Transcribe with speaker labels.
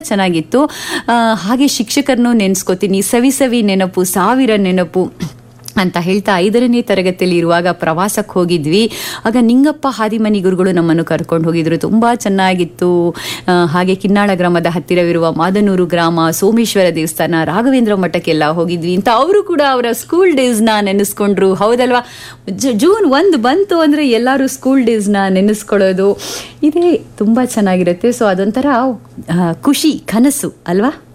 Speaker 1: ಚೆನ್ನಾಗಿತ್ತು ಆ, ಹಾಗೆ ಶಿಕ್ಷಕರನ್ನು ನೆನೆಸ್ಕೋತೀನಿ ಸವಿ ಸವಿ ನೆನಪು ಸಾವಿರ ನೆನಪು ಅಂತ ಹೇಳ್ತಾ ಐದರನೇ ತರಗತಿಯಲ್ಲಿ ಇರುವಾಗ ಪ್ರವಾಸಕ್ಕೆ ಹೋಗಿದ್ವಿ ಆಗ ನಿಂಗಪ್ಪ ಹಾದಿಮನಿ ಗುರುಗಳು ನಮ್ಮನ್ನು ಕರ್ಕೊಂಡು ಹೋಗಿದ್ರು ತುಂಬ ಚೆನ್ನಾಗಿತ್ತು ಆ, ಹಾಗೆ ಕಿನ್ನಾಳ ಗ್ರಾಮದ ಹತ್ತಿರವಿರುವ ಮಾದನೂರು ಗ್ರಾಮ ಸೋಮೇಶ್ವರ ದೇವಸ್ಥಾನ ರಾಘವೇಂದ್ರ ಮಠಕ್ಕೆಲ್ಲ ಹೋಗಿದ್ವಿ ಅಂತ ಅವರು ಕೂಡ ಅವರ ಸ್ಕೂಲ್ ಡೇಸ್ನ ನೆನೆಸ್ಕೊಂಡ್ರು ಹೌದಲ್ವಾ ಜ- ಜೂನ್ ಒಂದು ಬಂತು ಅಂದರೆ ಎಲ್ಲರೂ ಸ್ಕೂಲ್ ಡೇಸ್ನ ನೆನೆಸ್ಕೊಳ್ಳೋದು ಇದೇ ತುಂಬ ಚೆನ್ನಾಗಿರುತ್ತೆ ಸೊ ಅದೊಂಥರ ಆ, ಖುಷಿ ಕನಸು ಅಲ್ವಾ